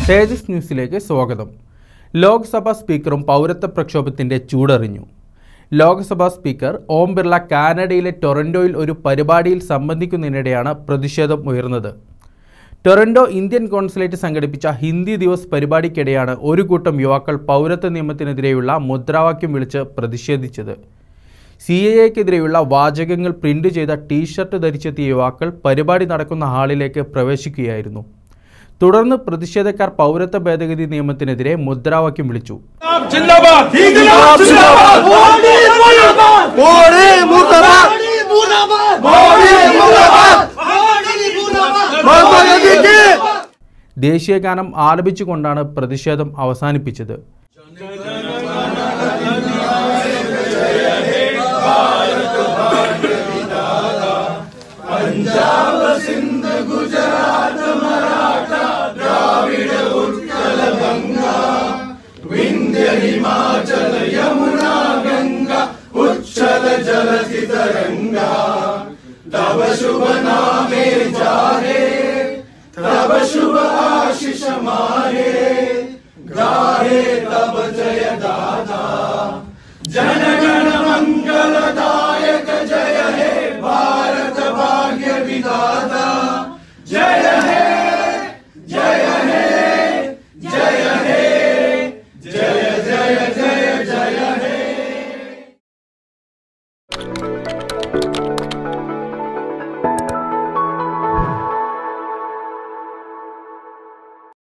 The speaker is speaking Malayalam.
തേജസ് ന്യൂസിലേക്ക് സ്വാഗതം ലോക്സഭാ സ്പീക്കറും പൗരത്വ പ്രക്ഷോഭത്തിന്റെ ചൂടറിഞ്ഞു ലോക്സഭാ സ്പീക്കർ ഓം ബിർള കാനഡയിലെ ടൊറന്റോയിൽ ഒരു പരിപാടിയിൽ സംബന്ധിക്കുന്നതിനിടെയാണ് പ്രതിഷേധം ഉയർന്നത് ടൊറന്റോ ഇന്ത്യൻ കോൺസുലേറ്റ് സംഘടിപ്പിച്ച ഹിന്ദി ദിവസ് പരിപാടിക്കിടെയാണ് ഒരു കൂട്ടം യുവാക്കൾ പൗരത്വ നിയമത്തിനെതിരെയുള്ള മുദ്രാവാക്യം വിളിച്ച് പ്രതിഷേധിച്ചത് സി എ എക്കെതിരെയുള്ള വാചകങ്ങൾ പ്രിന്റ് ചെയ്ത ടീഷർട്ട് ധരിച്ചെത്തിയ യുവാക്കൾ പരിപാടി നടക്കുന്ന ഹാളിലേക്ക് പ്രവേശിക്കുകയായിരുന്നു തുടർന്ന് പ്രതിഷേധക്കാർ പൗരത്വ ഭേദഗതി നിയമത്തിനെതിരെ മുദ്രാവാക്യം വിളിച്ചു जिंदाबाद जिंदाबाद जिंदाबाद मोदी मुर्दाबाद मोदी मुर्दाबाद मुर्दाबाद मोदी मुर्दाबाद मोदी मुर्दाबाद महात्मा गांधी की ദേശീയഗാനം ആലപിച്ചുകൊണ്ടാണ് പ്രതിഷേധം അവസാനിപ്പിച്ചത് जनगण